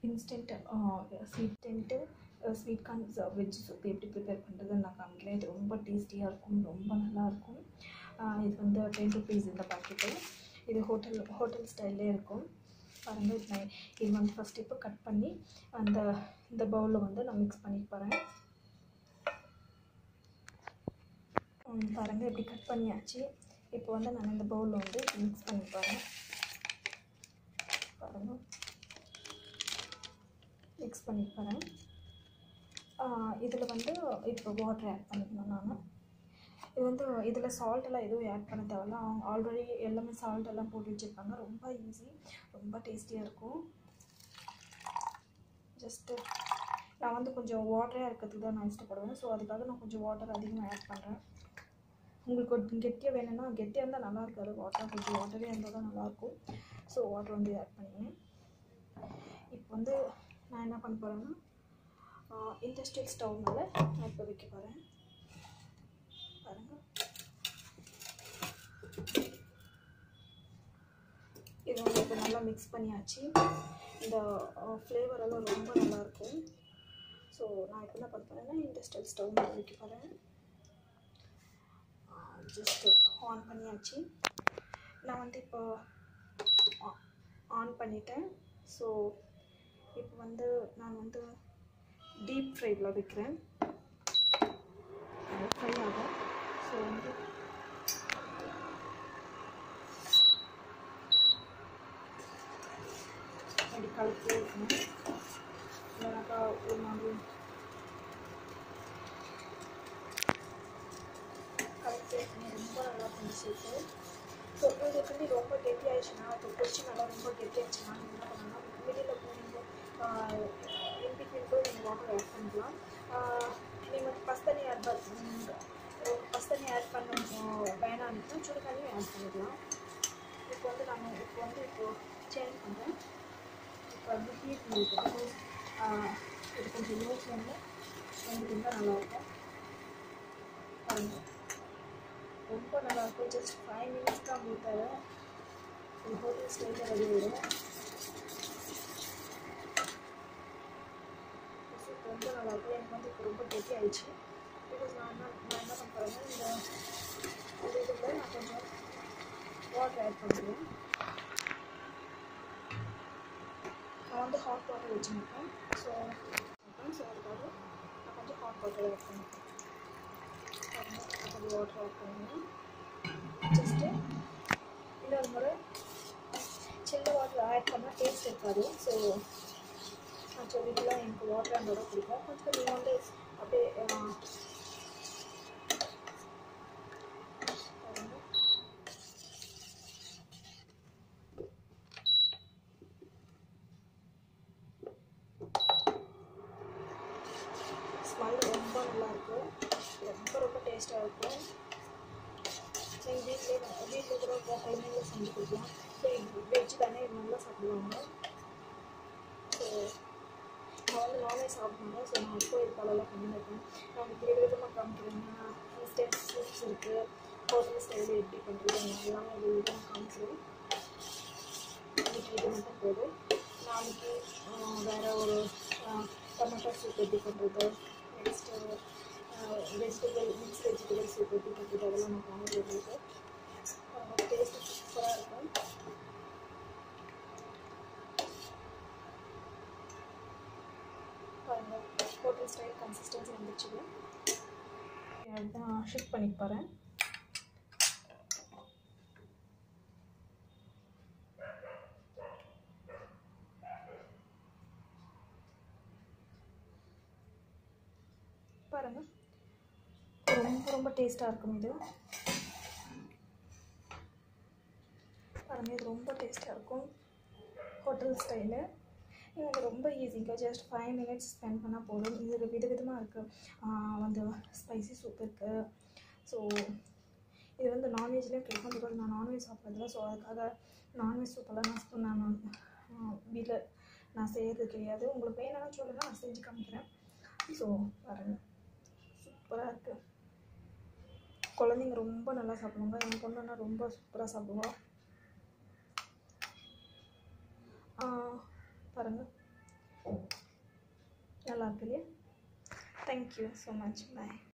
instant sweet டென்ட்டு sweet corn veg soup எப்படி prepare பண்ணுறதுன்னு நான் காமிக்கிறேன் இது ரொம்ப டேஸ்டியாக இருக்கும் ரொம்ப நல்லாயிருக்கும் இது வந்து டென் ருபீஸ் இந்த பாக்கெட்டு இது ஹோட்டல் ஹோட்டல் ஸ்டைல்லே இருக்கும் பாருங்கள் இது நான் இது வந்து ஃபஸ்ட் இப்போ கட் பண்ணி அந்த இந்த பவுலில் வந்து நான் மிக்ஸ் பண்ணி போகிறேன் பாருங்கள் இப்படி கட் பண்ணியாச்சு இப்போ வந்து நான் இந்த பவுலில் வந்து மிக்ஸ் பண்ணி போகிறேன் பாருங்கள் மிக்ஸ் பண்ணி போகிறேன் இதில் வந்து இப்போ வாட்டர் ஆட் பண்ணிக்கணும் நான் இது வந்து இதில் சால்ட் எல்லாம் எதுவும் ஆட் பண்ண தேவையில்ல அவங்க ஆல்ரெடி எல்லாமே சால்ட் எல்லாம் போட்டு வச்சுருப்பாங்க ரொம்ப ஈஸி ரொம்ப டேஸ்டியாக இருக்கும் ஜஸ்ட்டு நான் வந்து கொஞ்சம் வாட்டராக இருக்கிறதுக்கு தான் நான் இஷ்டப்படுவேன் ஸோ அதுக்காக நான் கொஞ்சம் வாட்டர் அதிகமாக ஆட் பண்ணுறேன் உங்களுக்கு கொஞ்சம் கெட்டியாக வேணும்னா கெட்டியாக இருந்தால் நல்லா இருக்காது வாட்டர் கொஞ்சம் வாட்டரே இருந்தால் தான் நல்லாயிருக்கும் ஸோ வாட்டர் வந்து ஆட் பண்ணிங்க இப்போ வந்து நான் என்ன பண்ண போகிறேன்னா இண்டஸ்ட்ரியல் ஸ்டவ் மேலே நான் இப்போ வைக்க போகிறேன் பாருங்கள் இது வந்து இப்போ நல்லா மிக்ஸ் பண்ணியாச்சு இந்த ஃப்ளேவர் எல்லாம் ரொம்ப நல்லாயிருக்கும் ஸோ நான் இப்போ என்ன பண்ண போகிறேன்னா இண்டஸ்ட்ரியல் ஸ்டவ் மேலே வைக்க போகிறேன் ஜஸ்ட்டு ஆன் பண்ணியாச்சு நான் வந்து இப்போ ஆன் பண்ணிட்டேன் ஸோ இப்போ வந்து நான் வந்து டீப் ஃப்ரைவில் வைக்கிறேன் ஃப்ரை ஆகும் ஸோ வந்து அப்படி கலக்கி வைக்கணும் இல்லைனாக்கா ஒரு மாதிரி கலக்கி வைக்கணும் ரொம்ப நல்லா பண்ணிச்சிருக்கு ஸோ உங்களுக்கு வந்து ரொம்ப கெட்டி ஆயிடுச்சுன்னா இப்போ கொச்சி நல்லா ரொம்ப கெட்டி ஆயிடுச்சுன்னா நீங்கள் என்ன பண்ணணும்னா வெளியில் போய் நீங்கள் இன்பிட்வீன் போய் நீங்கள் வாட்டர் ஆட் பண்ணிக்கலாம் நீங்கள் வந்து ஃபஸ்ட் தண்ணி ஆட் பண்ண ஃபஸ்ட் தண்ணி ஆட் பண்ண வேணாம்னா சுடு தண்ணியும் ஆட் பண்ணிக்கலாம் இப்போ வந்து நம்ம இப்போ வந்து இப்போ சேஞ்ச் பண்ணுறேன் இப்போ வந்து ஹீட் பண்ணிட்டு இது கொஞ்சம் லோ ஃப்ளேமில் வந்துட்டு தான் நல்லாயிருக்கும் பாருங்கள் ரொம்ப நல்லாயிருக்கும் ஜஸ்ட் ஃபைவ் மினிட்ஸ் தான் உங்களுக்கு தேவை ஒரு ஹோட்டல் ஸ்டைலில் ரெடி ஆகிடும் சூப் ரொம்ப நல்லாயிருக்கும் எனக்கு வந்து இப்போ ரொம்ப கெட்டி ஆயிடுச்சு பிகாஸ் நான் என்ன நான் என்ன பண்ண போகிறேன்னா இந்த இந்த இதில் நான் கொஞ்சம் வாட்டர் ஆட் பண்ணுறேன் நான் வந்து ஹாட் வாட்டர் வச்சுருக்கேன் ஸோ ஸோ அதுக்காக நான் கொஞ்சம் ஹாட் வாட்டர் ஆட் பண்ணிக்கிறேன் கொஞ்சம் வாட்டர் ஆட் பண்ணுங்க ஜஸ்ட்டு இன்னொரு முறை சின்ன வாட்டர் ஆட் பண்ணால் டேஸ்ட் இருக்காது ஸோ நான் சொல்லிட்டுலாம் எனக்கு வாட்டர் அந்த பிடிக்கும் கொஞ்சம் நீங்கள் வந்து அப்படியே ஸ்மெல் ரொம்ப நல்லாயிருக்கும் ரொம்ப ரொம்ப டேஸ்ட்டாக இருக்கும் நீங்கள் வீட்டிலே வீட்டில் கூட குழந்தைங்களும் செஞ்சு கொடுக்கலாம் ஸோ வெஜ் தானே நல்லா சாப்பிடுவாங்க ஸோ நான் வந்து நான்வெஜ் சாப்பிடுவேன் ஸோ நான் இப்போ இது பலலாம் பண்ணியிருக்கேன் நான் உங்களுக்கு வித விதமாக காமிக்கிறேன்னா இன்ஸ்டன்ட் சூப்ஸ் இருக்குது ஹோட்டல் ஸ்டைலில் எப்படி பண்ணுறது எல்லாமே இது விதமாக காமிக்கிறேன் இன்னைக்கு இது மட்டும் போதும் நாளைக்கு வேறு ஒரு டொமேட்டோ சூப் எப்படி பண்ணுறது next vegetable mix vegetable soup எப்படி பண்ணுறது அதெல்லாம் நான் காமிக்கிறது டேஸ்ட்டு சூப்பராக இருக்கும் பாருங்கள் ஹோட்டல் ஸ்டைல் கன்சிஸ்டன்சி வந்துச்சு அதுதான் ஷிஃப்ட் பண்ணி போகிறேன் பாருங்கள் ரொம்ப ரொம்ப டேஸ்ட்டாக இருக்கும் இது பாருங்கள் இது ரொம்ப டேஸ்ட்டாக இருக்கும் ஹோட்டல் ஸ்டைலு இது வந்து ரொம்ப ஈஸிங்க ஜஸ்ட் ஃபைவ் மினிட்ஸ் ஸ்பெண்ட் பண்ணால் போதும் இது வித விதமாக இருக்குது வந்து ஸ்பைசி சூப் இருக்குது ஸோ இது வந்து நான்வெஜ்லேயும் கிடைக்கும் பிகாஸ் நான் நான்வெஜ் சாப்பிட்றதில்ல ஸோ அதுக்காக நான்வெஜ் சூப்பெல்லாம் நான் நான் வீட்டில் நான் செய்கிறது கிடையாது உங்களுக்கு வேணும்னு சொல்லுங்கள் நான் செஞ்சு காமிக்கிறேன் ஸோ பாருங்கள் சூப்பராக இருக்குது குழந்தைங்க ரொம்ப நல்லா சாப்பிடுவாங்க என் பொண்ணுன்னா ரொம்ப சூப்பராக சாப்பிடுவாள் பாருங்கள் நல்லா இருக்கு இல்லையா தேங்க்யூ ஸோ மச் பாய்